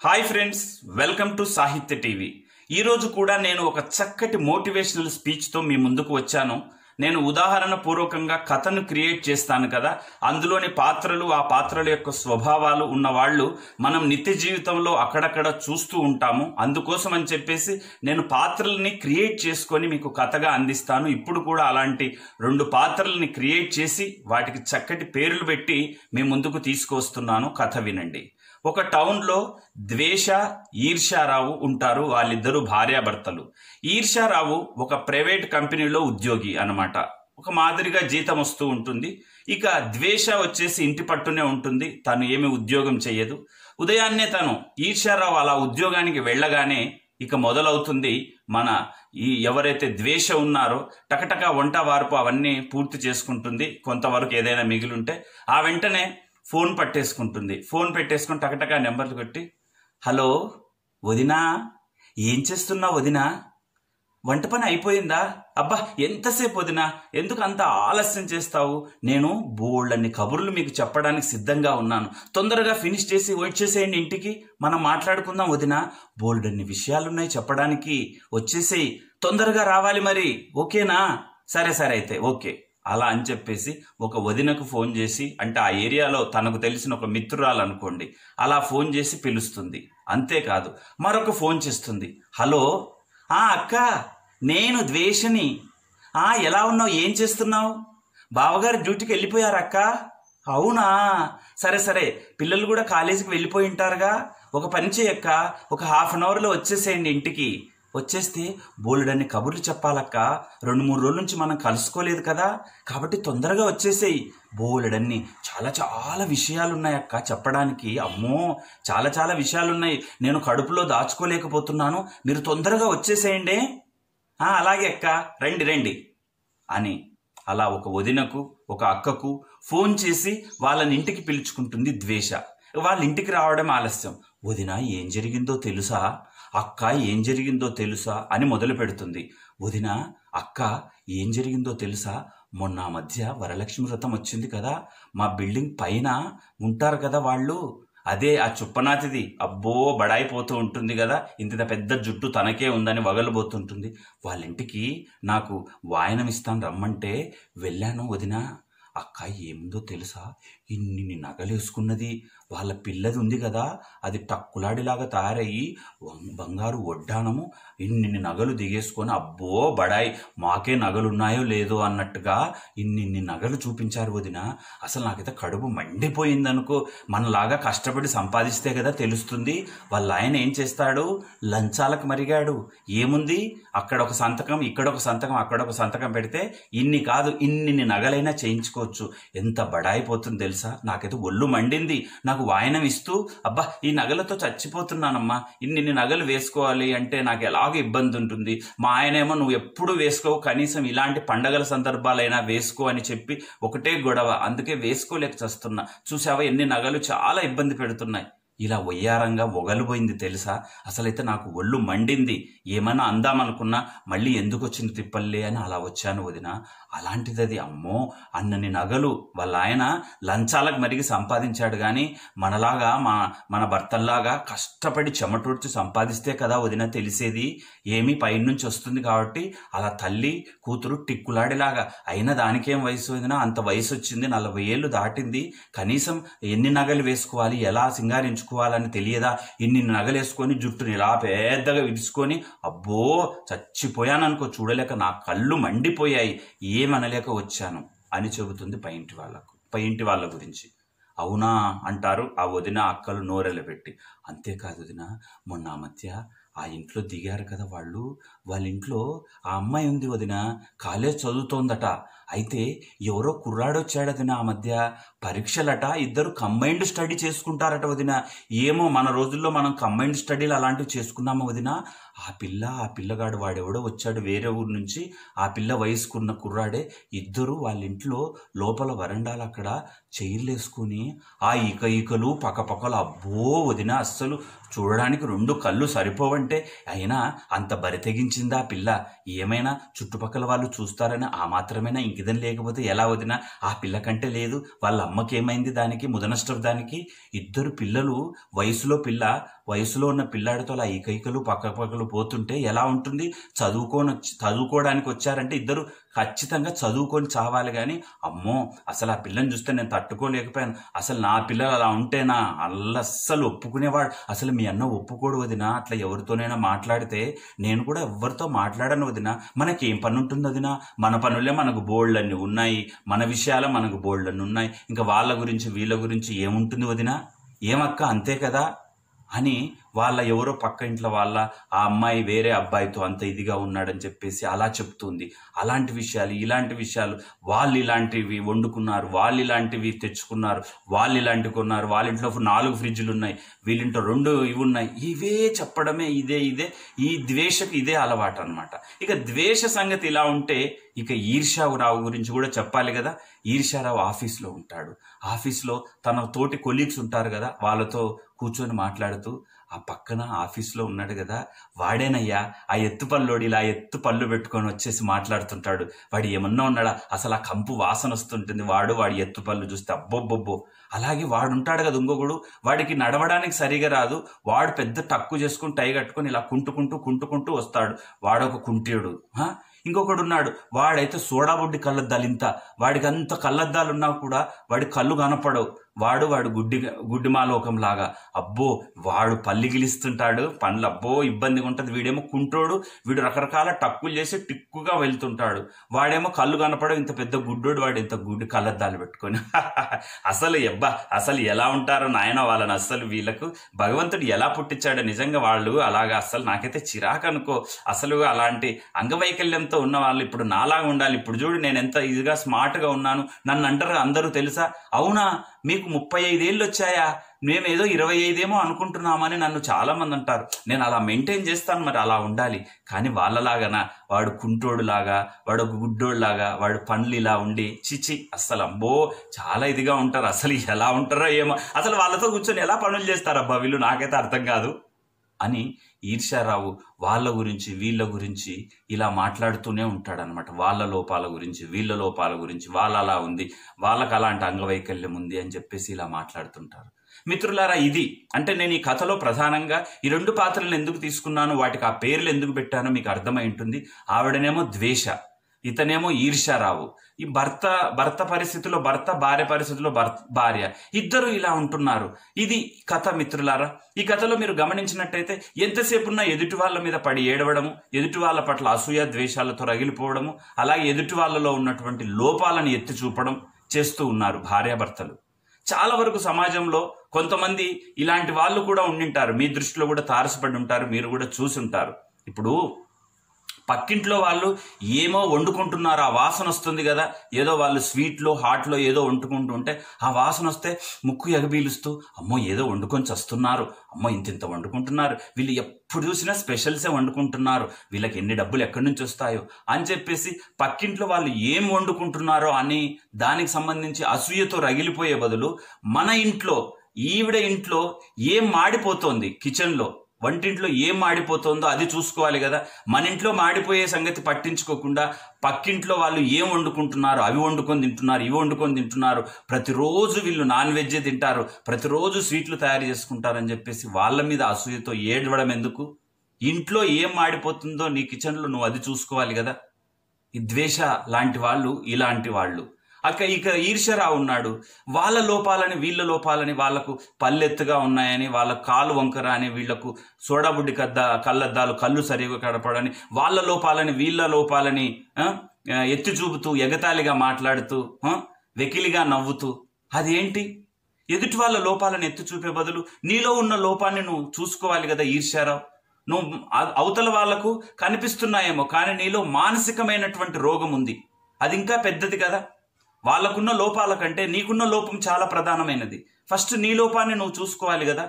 Hi friends welcome to Sahithya TV ఈ రోజు కూడా నేను ఒక చక్కటి మోటివేషనల్ స్పీచ్తో మీ ముందుకు వచ్చాను నేను ఉదాహరణ పూర్వకంగా కథను క్రియేట్ చేస్తాను కదా అందులోని పాత్రలు ఆ పాత్రల యొక్క స్వభావాలు ఉన్న వాళ్ళు మనం నిత్య జీవితంలో అక్కడక్కడ చూస్తూ ఉంటాము అందుకోసం అని చెప్పేసి నేను పాత్రల్ని క్రియేట్ చేసుకొని మీకు కథగా అందిస్తాను ఇప్పుడు కూడా అలాంటి రెండు పాత్రల్ని క్రియేట్ చేసి వాటికి చక్కటి పేర్లు పెట్టి మీ ముందుకు తీసుకొస్తున్నాను కథ వినండి ఒక టౌన్లో ద్వేష ఈర్ష్యారావు ఉంటారు వాళ్ళిద్దరూ భార్యాభర్తలు ఈర్ష్యారావు ఒక ప్రైవేట్ కంపెనీలో ఉద్యోగి అన్నమాట ఒక మాదిరిగా జీతం వస్తూ ఉంటుంది ఇక ద్వేష వచ్చేసి ఇంటి పట్టునే ఉంటుంది తను ఏమి ఉద్యోగం చేయదు ఉదయాన్నే తను ఈర్ష్యారావు అలా ఉద్యోగానికి వెళ్ళగానే ఇక మొదలవుతుంది మన ఈ ఎవరైతే ద్వేష ఉన్నారో టకటక వంట వార్పు అవన్నీ పూర్తి చేసుకుంటుంది కొంతవరకు ఏదైనా మిగిలుంటే ఆ వెంటనే ఫోన్ పట్టేసుకుంటుంది ఫోన్ పెట్టేసుకుని టకటక నెంబర్లు కొట్టి హలో వదినా ఏం చేస్తున్నావు వదినా వంట పని అయిపోయిందా అబ్బా ఎంతసేపు వదినా ఎందుకు అంత ఆలస్యం చేస్తావు నేను బోళ్ళన్ని కబుర్లు మీకు చెప్పడానికి సిద్ధంగా ఉన్నాను తొందరగా ఫినిష్ చేసి వచ్చేసేయండి ఇంటికి మనం మాట్లాడుకుందాం వదినా బోల్డన్ని విషయాలున్నాయి చెప్పడానికి వచ్చేసేయి తొందరగా రావాలి మరి ఓకేనా సరే సరే అయితే ఓకే అలా అని చెప్పేసి ఒక వదినకు ఫోన్ చేసి అంటే ఆ ఏరియాలో తనకు తెలిసిన ఒక మిత్రురాలు అనుకోండి అలా ఫోన్ చేసి పిలుస్తుంది అంతేకాదు మరొక ఫోన్ చేస్తుంది హలో ఆ అక్క నేను ద్వేషని ఆ ఎలా ఉన్నావు ఏం చేస్తున్నావు బావగారు డ్యూటీకి వెళ్ళిపోయారు అక్క అవునా సరే సరే పిల్లలు కూడా కాలేజీకి వెళ్ళిపోయి ఉంటారుగా ఒక పని చేయక్క ఒక హాఫ్ అన్ అవర్లో వచ్చేసేయండి ఇంటికి వచ్చేస్తే బోలెడన్ని కబుర్లు చెప్పాలక్క రెండు మూడు రోజుల నుంచి మనం కలుసుకోలేదు కదా కాబట్టి తొందరగా వచ్చేసేయి బోలెడన్ని చాలా చాలా విషయాలు ఉన్నాయక్క చెప్పడానికి అమ్మో చాలా చాలా విషయాలు ఉన్నాయి నేను కడుపులో దాచుకోలేకపోతున్నాను మీరు తొందరగా వచ్చేసేయండి "ఆ, అలాగే అక్క రండి రండి అని అలా ఒక వదినకు ఒక అక్కకు ఫోన్ చేసి వాళ్ళని ఇంటికి పిలుచుకుంటుంది ద్వేష వాళ్ళ ఇంటికి రావడం ఆలస్యం వదిన ఏం జరిగిందో తెలుసా అక్క ఏం జరిగిందో తెలుసా అని మొదలు పెడుతుంది వదిన అక్క ఏం జరిగిందో తెలుసా మొన్న ఆ మధ్య వరలక్ష్మి వ్రతం వచ్చింది కదా మా బిల్డింగ్ పైన ఉంటారు కదా వాళ్ళు అదే ఆ చుప్పనాతిది అబ్బో బడాయిపోతూ ఉంటుంది కదా ఇంత పెద్ద జుట్టు తనకే ఉందని వగలబోతుంటుంది వాళ్ళ ఇంటికి నాకు వాయనం ఇస్తాను రమ్మంటే వెళ్ళాను వదినా అక్క ఏముందో తెలుసా ఇన్ని నగలేసుకున్నది వాళ్ళ పిల్లది ఉంది కదా అది టక్కులాడిలాగా తయారయ్యి వం- బంగారు వడ్డానము ఇన్ని నగలు దిగేసుకొని అబ్బో బడాయి మాకే నగలున్నాయో లేదో అన్నట్టుగా ఇన్ని నగలు చూపించారు వదిన అసలు నాకైతే కడుపు మండిపోయిందనుకో మనలాగా కష్టపడి సంపాదిస్తే కదా తెలుస్తుంది వాళ్ళ ఆయన ఏం చేస్తాడు లంచాలకు మరిగాడు ఏముంది అక్కడ ఒక సంతకం ఇక్కడ ఒక సంతకం అక్కడ ఒక సంతకం పెడితే ఇన్ని కాదు ఇన్ని నగలైనా చేయించుకోవచ్చు ఎంత బడాయిపోతుంది తెలుసా నాకైతే ఒళ్ళు మండింది నాకు వాయనం ఇస్తూ అబ్బా ఈ నగలతో చచ్చిపోతున్నానమ్మా ఇన్ని నగలు వేసుకోవాలి అంటే నాకు ఎలాగో ఇబ్బంది ఉంటుంది మా ఆయనేమో నువ్వు ఎప్పుడు వేసుకోవు కనీసం ఇలాంటి పండగల సందర్భాలైనా వేసుకో అని చెప్పి ఒకటే గొడవ అందుకే వేసుకోలేక చస్తున్నా చూసావా ఎన్ని నగలు చాలా ఇబ్బంది పెడుతున్నాయి ఇలా వయ్యారంగా ఒగలిపోయింది తెలుసా అసలైతే నాకు ఒళ్ళు మండింది ఏమన్నా అందామనుకున్నా మళ్ళీ ఎందుకు వచ్చింది తిప్పల్లే అని అలా వచ్చాను వదిన అలాంటిది అది అమ్మో అన్నని నగలు వాళ్ళ ఆయన లంచాలకు మరిగి సంపాదించాడు కానీ మనలాగా మా మన భర్తల్లాగా కష్టపడి చెమటూడ్చి సంపాదిస్తే కదా వదిన తెలిసేది ఏమీ పైనుంచి వస్తుంది కాబట్టి అలా తల్లి కూతురు టిక్కులాడిలాగా అయినా దానికేం వయసు వదినా అంత వయసు వచ్చింది నలభై ఏళ్ళు దాటింది కనీసం ఎన్ని నగలు వేసుకోవాలి ఎలా సింగారించుకోవాలని తెలియదా ఇన్ని నగలు వేసుకొని జుట్టుని ఇలా పెద్దగా విడుచుకొని అబ్బో చచ్చిపోయాననుకో చూడలేక నా కళ్ళు మండిపోయాయి ఏమనలేక వచ్చాను అని చెబుతుంది పై ఇంటి వాళ్ళకు పై ఇంటి వాళ్ళ గురించి అవునా అంటారు ఆ వదిన అక్కలు నోరెళ్ళ పెట్టి అంతేకాదు వదిన మొన్న ఆ మధ్య ఆ ఇంట్లో దిగారు కదా వాళ్ళు వాళ్ళ ఇంట్లో ఆ అమ్మాయి ఉంది వదిన కాలేజ్ చదువుతోందట అయితే ఎవరో కుర్రాడొచ్చాడదిన ఆ మధ్య పరీక్షలట ఇద్దరు కంబైన్డ్ స్టడీ చేసుకుంటారట వదిన ఏమో మన రోజుల్లో మనం కంబైన్డ్ స్టడీలు అలాంటివి చేసుకున్నామా వదిన ఆ పిల్ల ఆ పిల్లగాడు వాడెవడో వచ్చాడు వేరే ఊరు నుంచి ఆ పిల్ల వయసుకున్న కుర్రాడే ఇద్దరు వాళ్ళ ఇంట్లో లోపల వరండాలు అక్కడ చైర్లు వేసుకుని ఆ ఈక ఈకలు పక్కపక్కలు అబ్బో వదిన అస్సలు చూడడానికి రెండు కళ్ళు సరిపోవంటే అయినా అంత బరి తెగించిందా ఆ పిల్ల ఏమైనా చుట్టుపక్కల వాళ్ళు చూస్తారని ఆ మాత్రమేనా ఇంకిదని లేకపోతే ఎలా వదినా ఆ పిల్ల కంటే లేదు వాళ్ళ అమ్మకి ఏమైంది దానికి ముదనష్టం దానికి ఇద్దరు పిల్లలు వయసులో పిల్ల వయసులో ఉన్న పిల్లాడితో అలా ఈకైకలు పక్క పక్కలు పోతుంటే ఎలా ఉంటుంది చదువుకొని వచ్చి- చదువుకోవడానికి వచ్చారంటే ఇద్దరు ఖచ్చితంగా చదువుకొని చావాలి కానీ అమ్మో అసలు ఆ పిల్లని చూస్తే నేను తట్టుకోలేకపోయాను అసలు నా పిల్లలు అలా ఉంటేనా అల్ల అస్సలు ఒప్పుకునేవాడు అసలు మీ అన్న ఒప్పుకోడు వదినా అట్లా ఎవరితోనైనా మాట్లాడితే నేను కూడా ఎవరితో మాట్లాడను వదినా మనకేం పని ఉంటుంది వదినా మన పనులే మనకు బోల్డ్లన్నీ ఉన్నాయి మన విషయాలే మనకు బోల్డ్లన్నీ ఉన్నాయి ఇంకా వాళ్ళ గురించి వీళ్ళ గురించి ఏముంటుంది వదినా ఏమక్క అంతే కదా అని వాళ్ళ ఎవరో పక్క ఇంట్లో వాళ్ళ ఆ అమ్మాయి వేరే అబ్బాయితో అంత ఇదిగా ఉన్నాడని చెప్పేసి అలా చెప్తుంది అలాంటి విషయాలు ఇలాంటి విషయాలు వాళ్ళు ఇలాంటివి వండుకున్నారు వాళ్ళు ఇలాంటివి తెచ్చుకున్నారు వాళ్ళు ఇలాంటివి కొన్నారు వాళ్ళ ఇంట్లో నాలుగు ఫ్రిడ్జ్లు ఉన్నాయి వీళ్ళింట్లో రెండు ఇవి ఉన్నాయి ఇవే చెప్పడమే ఇదే ఇదే ఈ ద్వేషకు ఇదే అలవాటు అనమాట ఇక ద్వేష సంగతి ఇలా ఉంటే ఇక ఈర్ష్యారావు గురించి కూడా చెప్పాలి కదా ఈర్ష్యారావు ఆఫీస్లో ఉంటాడు ఆఫీస్లో తన తోటి కొలీగ్స్ ఉంటారు కదా వాళ్ళతో కూర్చొని మాట్లాడుతూ ఆ పక్కన ఆఫీస్లో ఉన్నాడు కదా వాడేనయ్యా ఆ ఎత్తు పల్లోడు ఇలా ఎత్తు పళ్ళు పెట్టుకొని వచ్చేసి మాట్లాడుతుంటాడు వాడు ఏమన్నా ఉన్నాడా అసలు ఆ కంపు వాసన వస్తుంటుంది వాడు వాడి ఎత్తు పళ్ళు చూస్తే అబ్బొబ్బొబ్బో అలాగే వాడు ఉంటాడు కదా ఇంకొకడు వాడికి నడవడానికి సరిగా రాదు వాడు పెద్ద టక్కు చేసుకుని టై కట్టుకొని ఇలా కుంటుకుంటూ కుంటుకుంటూ వస్తాడు వాడొక కుంటియుడు హా? ఇంకొకడు ఉన్నాడు వాడైతే సోడాబుడ్డి కళ్ళద్దాలు ఇంత వాడికి అంత కళ్ళద్దాలు ఉన్నా కూడా వాడి కళ్ళు కనపడవు వాడు వాడు గుడ్డి గుడ్డిమాలోకం లాగా అబ్బో వాడు పల్లి గిలిస్తుంటాడు పండ్లు అబ్బో ఇబ్బందిగా ఉంటుంది వీడేమో కుంటోడు వీడు రకరకాల టక్కులు చేసి టిక్కుగా వెళ్తుంటాడు వాడేమో కళ్ళు కనపడవు ఇంత పెద్ద గుడ్డోడు వాడు ఇంత గుడ్డి కళ్ళద్దాలు పెట్టుకొని అసలు ఎబ్బా అసలు ఎలా ఉంటారో నాయన వాళ్ళని అసలు వీళ్ళకు భగవంతుడు ఎలా పుట్టించాడో నిజంగా వాళ్ళు అలాగా అసలు నాకైతే చిరాకు అనుకో అసలు అలాంటి అంగవైకల్యంతో ఉన్న వాళ్ళు ఇప్పుడు నాలాగా ఉండాలి ఇప్పుడు చూడు నేను ఎంత ఇదిగా స్మార్ట్ గా ఉన్నాను నన్ను అంటారు అందరూ తెలుసా అవునా మీకు ముప్పై ఐదేళ్ళు వచ్చాయా మేమేదో ఇరవై ఐదేమో అనుకుంటున్నామని నన్ను చాలా మంది అంటారు నేను అలా మెయింటైన్ చేస్తాను మరి అలా ఉండాలి కానీ వాళ్ళలాగానా వాడు కుంటోడు లాగా వాడు ఒక గుడ్డోడు లాగా వాడు పండ్లు ఇలా ఉండి చిచి అస్సలు అబ్బో చాలా ఇదిగా ఉంటారు అసలు ఎలా ఉంటారో ఏమో అసలు వాళ్ళతో కూర్చొని ఎలా పనులు చేస్తారబ్బా వీళ్ళు నాకైతే అర్థం కాదు అని ఈర్ష్యారావు వాళ్ళ గురించి వీళ్ళ గురించి ఇలా మాట్లాడుతూనే ఉంటాడనమాట వాళ్ళ లోపాల గురించి వీళ్ళ లోపాల గురించి వాళ్ళ అలా ఉంది వాళ్ళకి అలాంటి అంగవైకల్యం ఉంది అని చెప్పేసి ఇలా మాట్లాడుతుంటారు మిత్రులారా ఇది అంటే నేను ఈ కథలో ప్రధానంగా ఈ రెండు పాత్రలను ఎందుకు తీసుకున్నాను వాటికి ఆ పేర్లు ఎందుకు పెట్టానో మీకు అర్థమై ఉంటుంది ఆవిడనేమో ద్వేష ఇతనేమో ఈర్ష్యారావు ఈ భర్త భర్త పరిస్థితిలో భర్త భార్య పరిస్థితిలో భర్త భార్య ఇద్దరు ఇలా ఉంటున్నారు ఇది కథ మిత్రులారా ఈ కథలో మీరు గమనించినట్టయితే ఎంతసేపు ఉన్నా ఎదుటి వాళ్ళ మీద పడి ఏడవడము ఎదుటి వాళ్ళ పట్ల అసూయ ద్వేషాలతో రగిలిపోవడము అలాగే ఎదుటి వాళ్ళలో ఉన్నటువంటి లోపాలను ఎత్తి చూపడం చేస్తూ ఉన్నారు భార్యాభర్తలు చాలా వరకు సమాజంలో కొంతమంది ఇలాంటి వాళ్ళు కూడా ఉండింటారు మీ దృష్టిలో కూడా తారసపడి ఉంటారు మీరు కూడా చూసుంటారు ఇప్పుడు పక్కింట్లో వాళ్ళు ఏమో వండుకుంటున్నారు ఆ వాసన వస్తుంది కదా ఏదో వాళ్ళు స్వీట్లో హాట్లో ఏదో వండుకుంటూ ఉంటే ఆ వాసన వస్తే ముక్కు ఎగబీలుస్తూ అమ్మో ఏదో వండుకొని చస్తున్నారు అమ్మో ఇంత ఇంత వండుకుంటున్నారు వీళ్ళు ఎప్పుడు చూసినా స్పెషల్సే వండుకుంటున్నారు వీళ్ళకి ఎన్ని డబ్బులు ఎక్కడి నుంచి వస్తాయో అని చెప్పేసి పక్కింట్లో వాళ్ళు ఏం వండుకుంటున్నారో అని దానికి సంబంధించి అసూయతో రగిలిపోయే బదులు మన ఇంట్లో ఈవిడ ఇంట్లో ఏం మాడిపోతోంది కిచెన్లో వంటింట్లో ఏం మాడిపోతుందో అది చూసుకోవాలి కదా మన ఇంట్లో మాడిపోయే సంగతి పట్టించుకోకుండా పక్కింట్లో వాళ్ళు ఏం వండుకుంటున్నారు అవి వండుకొని తింటున్నారు ఇవి వండుకొని తింటున్నారు ప్రతిరోజు వీళ్ళు నాన్ వెజ్ తింటారు ప్రతిరోజు స్వీట్లు తయారు చేసుకుంటారని చెప్పేసి వాళ్ళ మీద అసూయతో ఏడవడం ఎందుకు ఇంట్లో ఏం మాడిపోతుందో నీ కిచెన్లో నువ్వు అది చూసుకోవాలి కదా ఈ ద్వేష లాంటి వాళ్ళు ఇలాంటి వాళ్ళు అక్క ఇక ఈర్షరా ఉన్నాడు వాళ్ళ లోపాలని వీళ్ళ లోపాలని వాళ్ళకు పల్లెత్తుగా ఉన్నాయని వాళ్ళ కాలు వంకర అని వీళ్లకు సోడాబుడ్డి కద్ద కళ్ళద్దాలు కళ్ళు సరిగా కడపడని వాళ్ళ లోపాలని వీళ్ళ లోపాలని ఆ, ఎత్తి చూపుతూ ఎగతాళిగా మాట్లాడుతూ ఆ, వెకిలిగా నవ్వుతూ అదేంటి ఎదుటి వాళ్ళ లోపాలను ఎత్తి చూపే బదులు నీలో ఉన్న లోపాన్ని నువ్వు చూసుకోవాలి కదా ఈర్ష్యారావు నువ్వు అ- అవతల వాళ్లకు కనిపిస్తున్నాయేమో కానీ నీలో మానసికమైనటువంటి రోగం ఉంది అది ఇంకా పెద్దది కదా వాళ్ళకున్న లోపాల కంటే నీకున్న లోపం చాలా ప్రధానమైనది ఫస్ట్ నీ లోపాన్ని నువ్వు చూసుకోవాలి కదా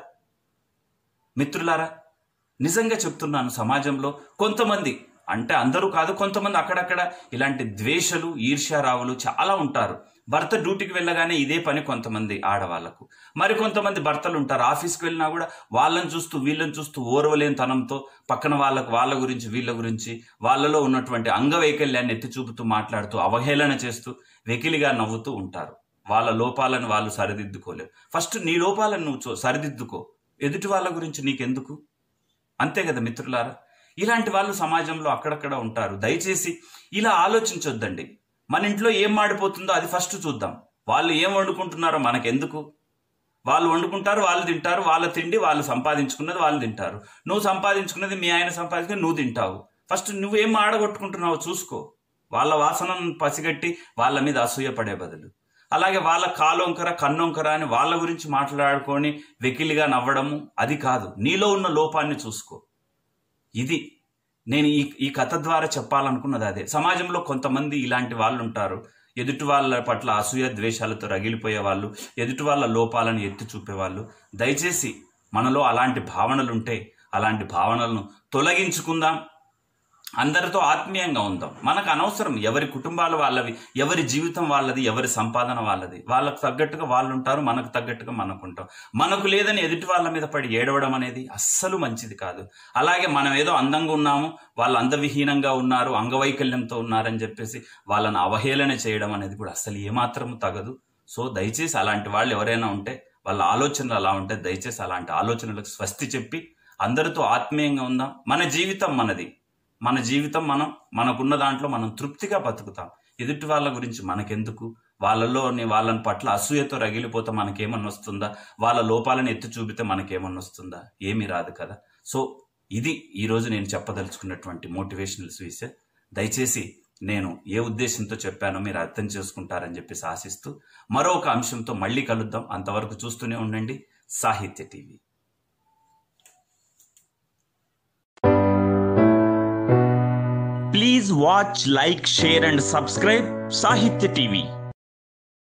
మిత్రులారా నిజంగా చెప్తున్నాను సమాజంలో కొంతమంది అంటే అందరూ కాదు కొంతమంది అక్కడక్కడ ఇలాంటి ద్వేషలు ఈర్ష్యారావులు చాలా ఉంటారు భర్త డ్యూటీకి వెళ్ళగానే ఇదే పని కొంతమంది ఆడవాళ్లకు మరి కొంతమంది భర్తలు ఉంటారు ఆఫీస్కి వెళ్ళినా కూడా వాళ్ళని చూస్తూ వీళ్ళని చూస్తూ ఓర్వలేని తనంతో పక్కన వాళ్ళకు వాళ్ళ గురించి వీళ్ళ గురించి వాళ్ళలో ఉన్నటువంటి అంగవైకల్యాన్ని ఎత్తి చూపుతూ మాట్లాడుతూ అవహేళన చేస్తూ వెకిలిగా నవ్వుతూ ఉంటారు వాళ్ళ లోపాలను వాళ్ళు సరిదిద్దుకోలేరు ఫస్ట్ నీ లోపాలను నువ్వు చూ- సరిదిద్దుకో ఎదుటి వాళ్ళ గురించి నీకెందుకు అంతే కదా మిత్రులారా ఇలాంటి వాళ్ళు సమాజంలో అక్కడక్కడ ఉంటారు దయచేసి ఇలా ఆలోచించొద్దండి మన ఇంట్లో ఏం మాడిపోతుందో అది ఫస్ట్ చూద్దాం వాళ్ళు ఏం వండుకుంటున్నారో మనకెందుకు వాళ్ళు వండుకుంటారు వాళ్ళు తింటారు వాళ్ళ తిండి వాళ్ళు సంపాదించుకున్నది వాళ్ళు తింటారు నువ్వు సంపాదించుకున్నది మీ ఆయన సంపాదించుకుని నువ్వు తింటావు ఫస్ట్ నువ్వేం ఆడగొట్టుకుంటున్నావో చూసుకో వాళ్ళ వాసనను పసిగట్టి వాళ్ళ మీద అసూయ పడే బదులు అలాగే వాళ్ళ కాలొంకర కన్నొంకర అని వాళ్ళ గురించి మాట్లాడుకొని వెకిలిగా నవ్వడము అది కాదు నీలో ఉన్న లోపాన్ని చూసుకో ఇది నేను ఈ ఈ కథ ద్వారా చెప్పాలనుకున్నది అదే సమాజంలో కొంతమంది ఇలాంటి వాళ్ళు ఉంటారు ఎదుటి వాళ్ళ పట్ల అసూయ ద్వేషాలతో రగిలిపోయే వాళ్ళు ఎదుటి వాళ్ళ లోపాలను ఎత్తి చూపేవాళ్ళు దయచేసి మనలో అలాంటి భావనలుంటే అలాంటి భావనలను తొలగించుకుందాం అందరితో ఆత్మీయంగా ఉందాం మనకు అనవసరం ఎవరి కుటుంబాలు వాళ్ళవి ఎవరి జీవితం వాళ్ళది ఎవరి సంపాదన వాళ్ళది వాళ్ళకు తగ్గట్టుగా వాళ్ళు ఉంటారు మనకు తగ్గట్టుగా మనకు ఉంటాం మనకు లేదని ఎదుటి వాళ్ళ మీద పడి ఏడవడం అనేది అస్సలు మంచిది కాదు అలాగే మనం ఏదో అందంగా ఉన్నాము వాళ్ళు అందవిహీనంగా ఉన్నారు అంగవైకల్యంతో ఉన్నారని చెప్పేసి వాళ్ళని అవహేళన చేయడం అనేది కూడా అస్సలు ఏమాత్రం తగదు సో దయచేసి అలాంటి వాళ్ళు ఎవరైనా ఉంటే వాళ్ళ ఆలోచనలు అలా ఉంటే దయచేసి అలాంటి ఆలోచనలకు స్వస్తి చెప్పి అందరితో ఆత్మీయంగా ఉందాం మన జీవితం మనది మన జీవితం మనం మనకున్న దాంట్లో మనం తృప్తిగా బతుకుతాం ఎదుటి వాళ్ళ గురించి మనకెందుకు వాళ్ళలోని వాళ్ళని పట్ల అసూయతో రగిలిపోతే మనకేమన్నా వస్తుందా వాళ్ళ లోపాలను ఎత్తి చూపితే మనకేమన్నా వస్తుందా ఏమీ రాదు కదా సో ఇది ఈరోజు నేను చెప్పదలుచుకున్నటువంటి మోటివేషనల్ స్పీచ్ దయచేసి నేను ఏ ఉద్దేశంతో చెప్పానో మీరు అర్థం చేసుకుంటారని చెప్పేసి ఆశిస్తూ మరొక అంశంతో మళ్ళీ కలుద్దాం అంతవరకు చూస్తూనే ఉండండి Sahithya TV Please watch, like, share, and subscribe Sahitya TV.